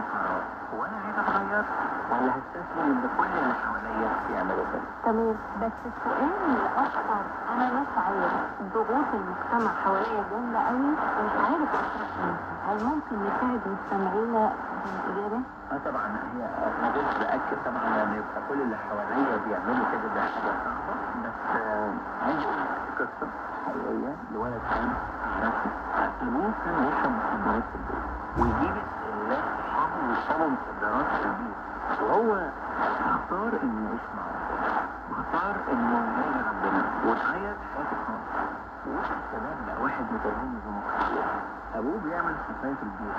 قرار وانا عايز اتغير ولا هستسلم ان كل اللي حواليا يعملوا كده تمام بس السؤال الأكثر أنا مش عارف ضغوط المجتمع حواليا جامدة قوي ومش عارف أصرف منها هل ممكن نساعد مستمعينا بالإجابة؟ اه طبعا هي ما غير باكد طبعا ان يبقى كل اللي حواليا بيعملوا كده ده حاجه صعبه بس آه، عايز اقول لك قصه حقيقيه لولد كان شاب ابوه كان يشرب مخدرات في البيت ويجيب الناس اصحابه ويشربوا مخدرات في البيت وهو اختار انه يسمع ربنا واختار انه يلاقي ربنا وتغير حياته خالص ووصل الشباب بقى واحد متميز ومختلف ابوه بيعمل خفايا في البيت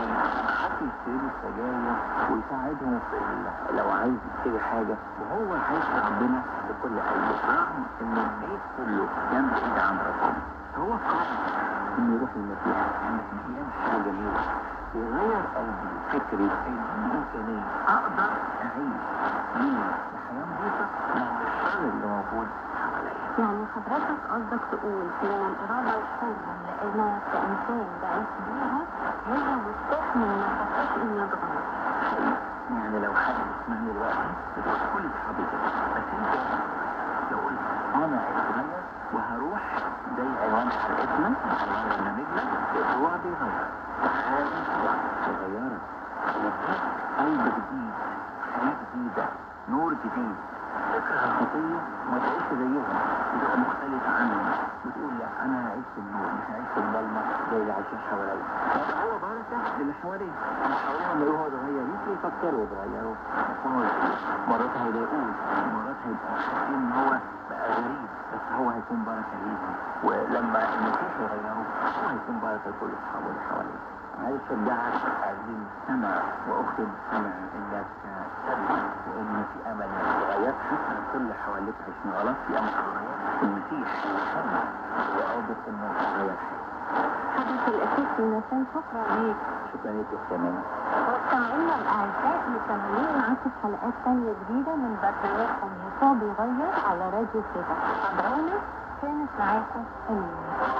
حتى يشتري له السجاير ويساعدهم في ال- لو عايز يشتري حاجه وهو عايش ربنا بكل قلبه رغم ان البيت كله جنب ايد عند ربنا فهو قرر انه يروح للمسيح المسيح يعمل حاجه جميله يغير قلبي فكري يديني امكانيه اقدر اعيش ليه بحياه نظيفه مع الشر اللي موجود حواليا يعني حضرتك قصدك تقول إن الإرادة الحرة اللي أنا كإنسان بعيش بيها هي مفتاح من مفاتيح إني أتغير حقيقي. يعني لو حد يسمعني دلوقتي بتقول كل اصحابي كده بس انت لو قلت انا عايز اتغير وهروح زي عنوان حلقتنا عنوان برنامجنا اسبوع بيغير حاجه صغيره يديك قلب جديد حياه جديده نور جديد تكره الخطيه وما تعيش زيهم تبقى مختلف عنهم وتقول لا انا هعيش في النور مش هعيش في الضلمه زي اللي عايشين حواليا هذا هو بركه للي حواليه اللي حواليه لما يروحوا يتغير يمكن يفكروا يتغيروا يكونوا مرات هيضايقوه مرات هيبقوا حاسين ان هو بقى غريب بس هو هيكون بركه ليهم ولما المسيح يغيره هو هيكون بركه لكل اصحابه اللي حواليه عايز اشجعك عزيزي المستمع واختي المستمع انك تثبت وان في امل انك تتغير حتى لو كل اللي حواليك عايشين غلط في امل تتغير المسيح هو وقادر انه يغير حياتك حدث الأساسي نسان شكرا ليك شكرا لك يا اختي امانه مستمعينا الأعزاء مكملين معاكم حلقات تانية جديدة من برنامجكم يسوع بيغير على راديو كده تابعونا كانت معاكم أمين